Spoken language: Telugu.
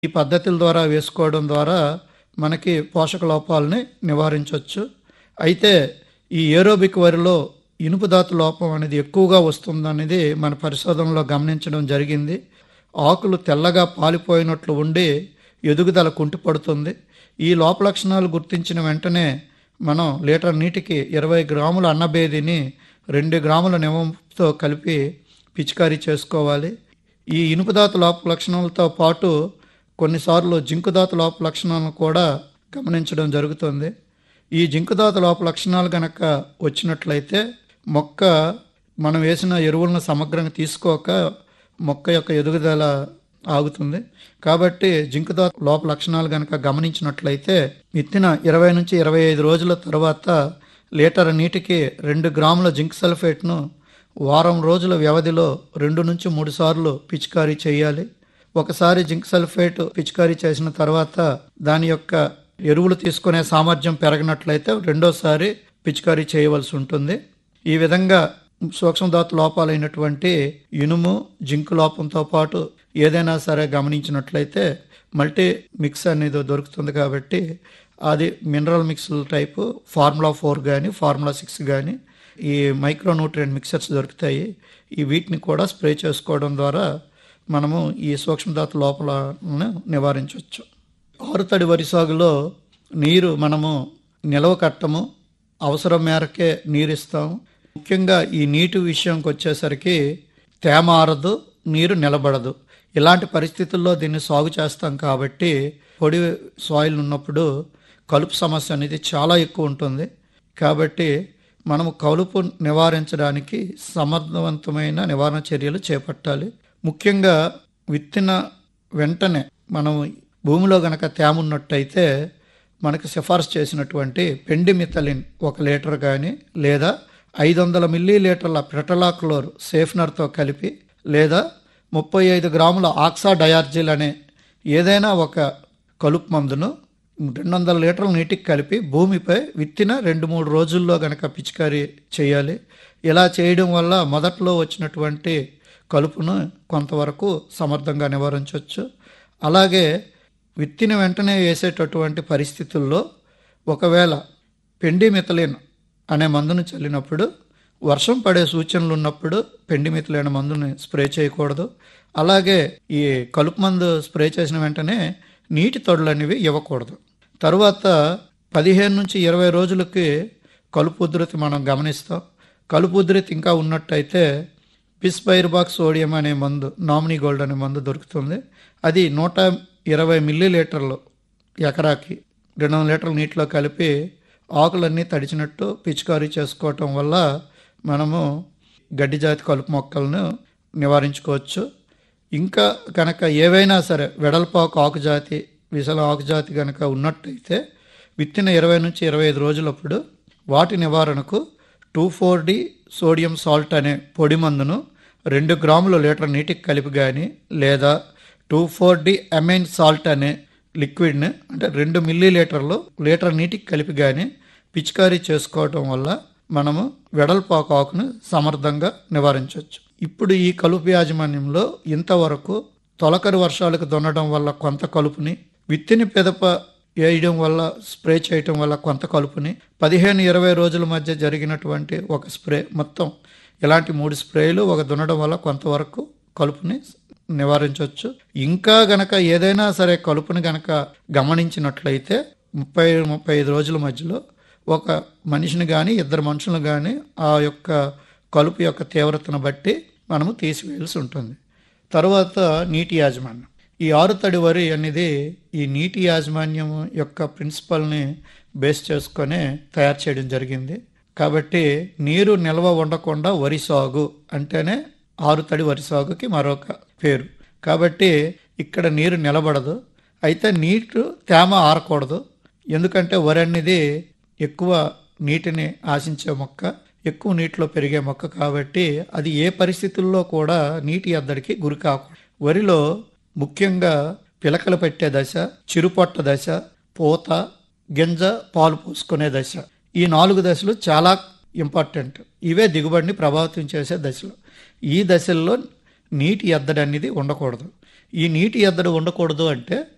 ఈ పద్ధతుల ద్వారా వేసుకోవడం ద్వారా మనకి పోషక లోపాలని నివారించవచ్చు అయితే ఈ ఏరోబిక్ వరిలో ఇనుపు ధాతు లోపం అనేది ఎక్కువగా వస్తుందనేది మన పరిశోధనలో గమనించడం జరిగింది ఆకులు తెల్లగా పాలిపోయినట్లు ఉండి ఎదుగుదల కుంటిపడుతుంది ఈ లోప లక్షణాలు గుర్తించిన వెంటనే మనం లీటర్ నీటికి ఇరవై గ్రాముల అన్నబేదిని రెండు గ్రాముల నిమంతో కలిపి పిచికారీ చేసుకోవాలి ఈ ఇనుపుదాత లోప లక్షణాలతో పాటు కొన్నిసార్లు జింకుదాత లోప లక్షణాలను కూడా గమనించడం జరుగుతుంది ఈ జింకుదాత లోప లక్షణాలు గనక వచ్చినట్లయితే మొక్క మనం వేసిన ఎరువులను సమగ్రంగా తీసుకోక మొక్క యొక్క ఎదుగుదల ఆగుతుంది కాబట్టి జింకుదాత లోప లక్షణాలు గనక గమనించినట్లయితే విత్తిన ఇరవై నుంచి ఇరవై ఐదు రోజుల తర్వాత లీటర్ నీటికి రెండు గ్రాముల జింక్ సల్ఫేట్ను వారం రోజుల వ్యవధిలో రెండు నుంచి మూడు సార్లు పిచికారీ చేయాలి ఒకసారి జింక్ సల్ఫేట్ పిచికారీ చేసిన తర్వాత దాని యొక్క ఎరువులు తీసుకునే సామర్థ్యం పెరగనట్లయితే రెండోసారి పిచికారీ చేయవలసి ఉంటుంది ఈ విధంగా సూక్ష్మధాతు లోపాలైనటువంటి ఇనుము జింక్ లోపంతో పాటు ఏదైనా సరే గమనించినట్లయితే మల్టీ మిక్స్ అనేది దొరుకుతుంది కాబట్టి అది mineral mix type formula four కానీ ఫార్ములా సిక్స్ కానీ ఈ మైక్రో న్యూట్రియంట్ మిక్సర్స్ దొరుకుతాయి ఈ వీటిని కూడా స్ప్రే చేసుకోవడం ద్వారా మనము ఈ సూక్ష్మధాతు లోపలను నివారించవచ్చు ఆరుతడి వరి సాగులో నీరు మనము నిలవ కట్టము అవసరం మేరకే నీరు ఇస్తాము ముఖ్యంగా ఈ నీటి విషయంకి వచ్చేసరికి తేమ ఆరదు నీరు నిలబడదు ఇలాంటి పరిస్థితుల్లో దీన్ని సాగు చేస్తాం కాబట్టి పొడి సాయిల్ ఉన్నప్పుడు కలుపు సమస్య అనేది చాలా ఎక్కువ ఉంటుంది కాబట్టి మనము కలుపు నివారించడానికి సమర్థవంతమైన నివారణ చర్యలు చేపట్టాలి ముఖ్యంగా విత్తిన వెంటనే మనం భూమిలో గనక తేమ ఉన్నట్టయితే మనకు సిఫార్సు చేసినటువంటి పెండిమిథలిన్ ఒక లీటర్ కానీ లేదా ఐదు వందల మిల్లీ లీటర్ల ప్రెటలాక్లోర్ సేఫ్నర్తో కలిపి లేదా ముప్పై ఐదు గ్రాముల ఆక్సా డయార్జిల్ అనే ఏదైనా ఒక కలుపు మందును రెండు వందల లీటర్ల నీటికి కలిపి భూమిపై విత్తిన రెండు మూడు రోజుల్లో గనక పిచికారీ చేయాలి ఇలా చేయడం వల్ల మొదట్లో వచ్చినటువంటి కలుపును కొంతవరకు సమర్థంగా నివారించవచ్చు అలాగే విత్తిన వెంటనే వేసేటటువంటి పరిస్థితుల్లో ఒకవేళ పెండిమిథలిన్ అనే మందును చల్లినప్పుడు వర్షం పడే సూచనలు ఉన్నప్పుడు పెండిమిథలిన్ మందుని స్ప్రే చేయకూడదు అలాగే ఈ కలుపు మందు స్ప్రే చేసిన వెంటనే నీటి తొడులు అనేవి ఇవ్వకూడదు తరువాత పదిహేను నుంచి ఇరవై రోజులకి కలుపు ఉధృతి మనం గమనిస్తాం కలుపు ఉధృతి ఇంకా ఉన్నట్టయితే బిస్బైర్బాక్ సోడియం అనే మందు నామినీ గోల్డ్ అనే మందు దొరుకుతుంది అది నూట ఇరవై మిల్లీ లీటర్లు ఎకరాకి రెండు వందల లీటర్ల నీటిలో కలిపి ఆకులన్నీ తడిచినట్టు పిచికారీ చేసుకోవటం వల్ల మనము గడ్డి జాతి కలుపు మొక్కలను నివారించుకోవచ్చు ఇంకా కనుక ఏవైనా సరే వెడల్పాకు ఆకు జాతి విసల ఆకు జాతి కనుక ఉన్నట్టయితే విత్తిన ఇరవై నుంచి ఇరవై ఐదు రోజులప్పుడు వాటి నివారణకు two four D sodium salt అనే పొడి మందును రెండు గ్రాముల లీటర్ నీటికి కలిపి కానీ లేదా two four D amine salt అనే లిక్విడ్ని అంటే రెండు మిల్లీ లీటర్లు లీటర్ నీటికి కలిపి కానీ పిచికారీ చేసుకోవటం వల్ల మనము వెడల్పాకు ఆకును సమర్థంగా నివారించవచ్చు ఇప్పుడు ఈ కలుపు యాజమాన్యంలో ఇంతవరకు తొలకరి వర్షాలకు దున్నడం వల్ల కొంత కలుపుని విత్తిని పెదప వేయడం వల్ల స్ప్రే చేయటం వల్ల కొంత కలుపుని పదిహేను ఇరవై రోజుల మధ్య జరిగినటువంటి ఒక స్ప్రే మొత్తం ఇలాంటి మూడు స్ప్రేలు ఒక దున్నడం వల్ల కొంతవరకు కలుపుని నివారించవచ్చు ఇంకా గనక ఏదైనా సరే కలుపుని గనక గమనించినట్లయితే ముప్పై ముప్పై ఐదు రోజుల మధ్యలో ఒక మనిషిని కానీ ఇద్దరు మనుషులను కానీ ఆ యొక్క కలుపు యొక్క తీవ్రతను బట్టి మనము తీసివేయాల్సి ఉంటుంది తర్వాత నీటి యాజమాన్యం ఈ ఆరుతడి వరి అనేది ఈ నీటి యాజమాన్యం యొక్క ప్రిన్సిపల్ని బేస్ చేసుకొని తయారు చేయడం జరిగింది కాబట్టి నీరు నిల్వ ఉండకుండా వరి సాగు అంటేనే ఆరుతడి వరి సాగుకి మరొక పేరు కాబట్టి ఇక్కడ నీరు నిలబడదు అయితే నీరు తేమ ఆరకూడదు ఎందుకంటే వరి అనేది ఎక్కువ నీటిని ఆశించే మొక్క ఎక్కువ నీటిలో పెరిగే మొక్క కాబట్టి అది ఏ పరిస్థితుల్లో కూడా నీటి ఎద్దడికి గురి కాకూడదు వరిలో ముఖ్యంగా పిలకలు పెట్టే దశ చిరుపొట్ట దశ పూత గింజ పాలు పోసుకునే దశ ఈ నాలుగు దశలు చాలా ఇంపార్టెంట్ ఇవే దిగుబడిని ప్రభావితం చేసే దశలు ఈ దశల్లో నీటి ఎద్దడి అనేది ఉండకూడదు ఈ నీటి ఎద్దడి ఉండకూడదు అంటే